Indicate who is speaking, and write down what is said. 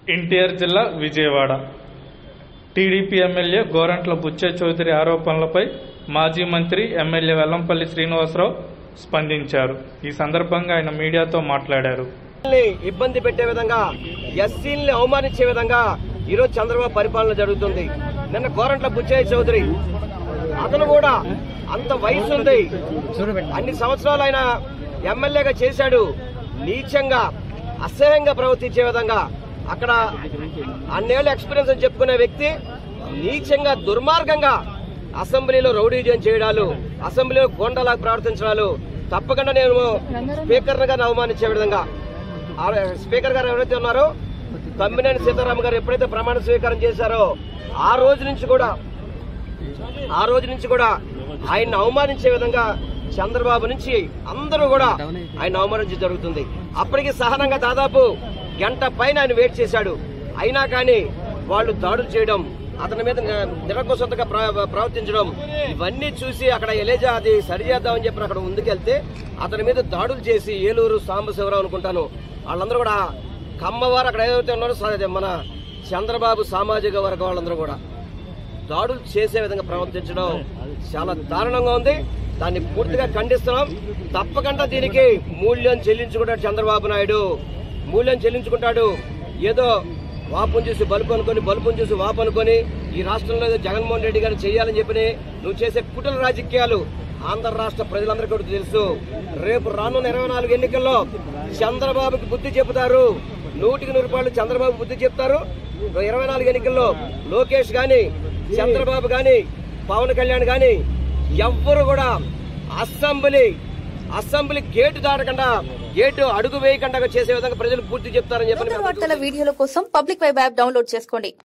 Speaker 1: ఎన్టీఆర్ జిల్లా Vijayawada TDP MLA Gorantla Butchaiah Chowdary ఆరోపణలపై మాజీ మంత్రి ఎమ్మెల్యే వెల్లంపల్లి శ్రీనివాసరావు స్పందించారు ఈ సందర్భంగా ఆయన మీడియాతో మాట్లాడారు
Speaker 2: ఎస్సీల్ని ఇబ్బంది పెట్టే విధంగా ఎస్సీల్ని అవమానించే విధంగా ఈరోజు చంద్రబాబు పరిపాలన జరుగుతుంది నిన్న గోరంట్ల బుచ్చయ్య చౌదరి అతను కూడా అంత వయసు ఉంది అన్ని సంవత్సరాలు ఆయన ఎమ్మెల్యేగా చేశాడు నీచంగా అసహ్యంగా ప్రవర్తించే విధంగా అక్కడ అన్నేళ్ళ ఎక్స్పీరియన్స్ అని చెప్పుకునే వ్యక్తి నీచంగా దుర్మార్గంగా అసెంబ్లీలో రౌడీజం చేయడాలు అసెంబ్లీలో గోండాలా ప్రవర్తించడాలు తప్పకుండా నేను స్పీకర్ గారిని అవమానించే విధంగా ఆ స్పీకర్ గారు ఎవరైతే ఉన్నారో తమ్మినేని సీతారాం గారు ఎప్పుడైతే ప్రమాణ స్వీకారం చేశారో ఆ రోజు నుంచి కూడా ఆ రోజు నుంచి కూడా ఆయన్ని అవమానించే విధంగా చంద్రబాబు నుంచి అందరూ కూడా ఆయన అవమానించడం జరుగుతుంది అప్పటికి సహనంగా దాదాపు గంట పైన ఆయన వెయిట్ చేశాడు అయినా కానీ వాళ్ళు దాడులు చేయడం అతని మీద నిరకోసంతగా ప్రవర్తించడం ఇవన్నీ చూసి అక్కడ ఎలేజా అది సరి చేద్దామని చెప్పి అక్కడ ముందుకెళ్తే అతని మీద దాడులు చేసి ఏలూరు సాంబశివరావు అనుకుంటాను వాళ్ళందరూ కూడా కమ్మవారు అక్కడ ఏదైతే ఉన్నారో స- మన చంద్రబాబు సామాజిక వర్గం వాళ్ళందరూ కూడా దాడులు చేసే విధంగా ప్రవర్తించడం చాలా దారుణంగా ఉంది దాన్ని పూర్తిగా ఖండిస్తున్నాం తప్పకుండా దీనికి మూల్యం చెల్లించుకుంటాడు చంద్రబాబు నాయుడు మూల్యం చెల్లించుకుంటాడు ఏదో వాపును చూసి బలుపు అనుకొని బలుపును చూసి వాపు అనుకొని ఈ రాష్ట్రంలో ఏదో జగన్మోహన్ రెడ్డి గారు చేయాలని చెప్పి నువ్వు చేసే కుటల రాజకీయాలు ఆంధ్ర రాష్ట్ర ప్రజలందరికీ కూడా తెలుసు రేపు రానున్న ఇరవై నాలుగు ఎన్నికల్లో చంద్రబాబుకి బుద్ధి చెబుతారు నూటికి నూరు రూపాయలు చంద్రబాబు బుద్ధి చెప్తారు ఇరవై నాలుగు ఎన్నికల్లో లోకేష్ గాని చంద్రబాబు గాని పవన్ కళ్యాణ్ గాని ఎవ్వరు కూడా అసెంబ్లీ అసెంబ్లీ గేటు దాటకుండా గేటు అడుగు వేయకుండా చేసే విధంగా ప్రజలు పూర్తి చెప్తారని
Speaker 3: నూతన
Speaker 2: చెప్పి
Speaker 3: వార్తల వీడియోల కోసం పబ్లిక్ వెబ్ యాప్ డౌన్లోడ్ చేసుకోండి